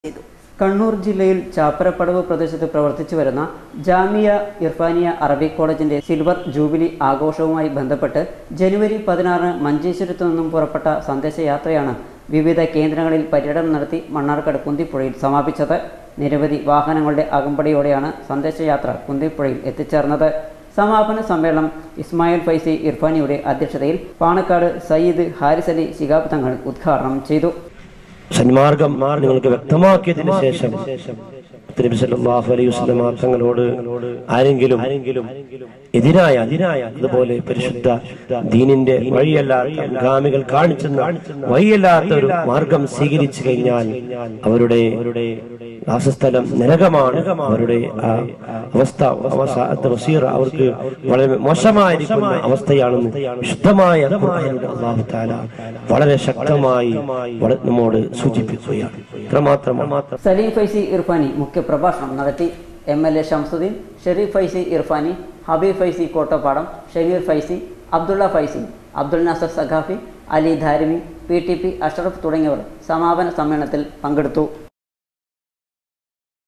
ചെയ്തു കണ്ണൂർ ജില്ലയിൽ ചാപ്പരപ്പടവ് പ്രദേശത്ത് പ്രവർത്തിച്ചു വരുന്ന ജാമിയ ഇർഫാനിയ അറബിക് കോളേജിന്റെ സിൽവർ ജൂബിലി ആഘോഷവുമായി ബന്ധപ്പെട്ട് ജനുവരി പതിനാറിന് മഞ്ചേശ്വരത്തു നിന്നും പുറപ്പെട്ട സന്ദേശയാത്രയാണ് വിവിധ കേന്ദ്രങ്ങളിൽ പര്യടനം നടത്തി മണ്ണാർക്കാട് കുന്തിപ്പുഴയിൽ സമാപിച്ചത് നിരവധി വാഹനങ്ങളുടെ അകമ്പടിയോടെയാണ് സന്ദേശയാത്ര കുന്തിപ്പുഴയിൽ എത്തിച്ചേർന്നത് സമാപന സമ്മേളനം ഇസ്മായിൽ ഫൈസി ഇർഫാനിയുടെ അധ്യക്ഷതയിൽ പാണക്കാട് സയ്യിദ് ഹാരിസ് അലി ശിഹാബ് തങ്ങൾ ഉദ്ഘാടനം ചെയ്തു സന്മാർഗം നിങ്ങൾക്ക് വ്യക്തമാക്കിയതിന് ശേഷം നബി സല്ലല്ലാഹു അലൈഹി വസല്ലം തങ്ങളോട് ആരെങ്കിലും എതിരായ എതിരായ അതുപോലെ പരിശുദ്ധ ദീനിന്റെ വഴിയല്ലാത്ത ഗാമികൾ കാണിച്ചെന്ന വഴിയല്ലാത്ത ഒരു മാർഗം സ്വീകരിച്ചു കഴിഞ്ഞാൽ അവരുടെ വാസസ്ഥലം നരകമാണ് അവരുടെ ആ അവസ്ഥ അവസാനത്തെ വസീർ അവർക്ക് വളരെ മോശമായിരിക്കുന്ന അവസ്ഥയാണെന്ന് വിശുദ്ധമായ ഖുർആനിൽ അല്ലാഹു തആല വളരെ ശക്തമായി വള- നമ്മോട് സൂചിപ്പിക്കുകയാണ് ഇത്രമാത്രം സലീം ഫൈസി ഇർഫാനി മുഖ്യപ്രഭാഷണം നടത്തി M L A Shamsuddin Sharif Faizy Irfani Habeeb Faizy Kottappadam Shameer Faizy Abdulla Faizy Abdul Nasar Saqafi Ali Dharimi P T P Ashraf തുടങ്ങിയവർ സമാപന സമ്മേളനത്തിൽ പങ്കെടുത്തു